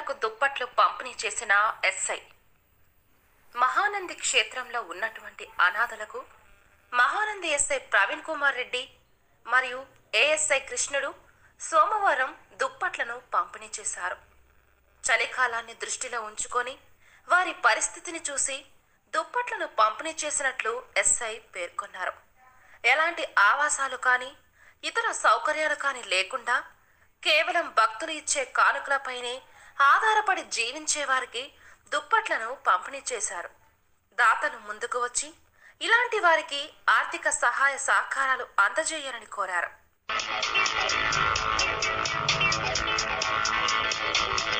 అనాథలకు దుప్పట్లు పంపిణీ చేసిన ఎస్ఐ మహానంది క్షేత్రంలో ఉన్నటువంటి అనాథలకు మహానంది ఎస్ఐ ప్రవీణ్ కుమార్ రెడ్డి మరియు ఏఎస్ఐ కృష్ణుడు సోమవారం దుప్పట్లను పంపిణీ చేశారు చలికాలాన్ని దృష్టిలో ఉంచుకొని వారి పరిస్థితిని చూసి దుప్పట్లను పంపిణీ చేసినట్లు ఎస్ఐ పేర్కొన్నారు ఎలాంటి ఆవాసాలు కానీ ఇతర సౌకర్యాలు కానీ లేకుండా కేవలం భక్తులు ఇచ్చే కానుకలపైనే ఆధారపడి జీవించే వారికి దుప్పట్లను పంపిణీ చేశారు దాతలు ముందుకు వచ్చి ఇలాంటి వారికి ఆర్థిక సహాయ సహకారాలు అందజేయాలని కోరారు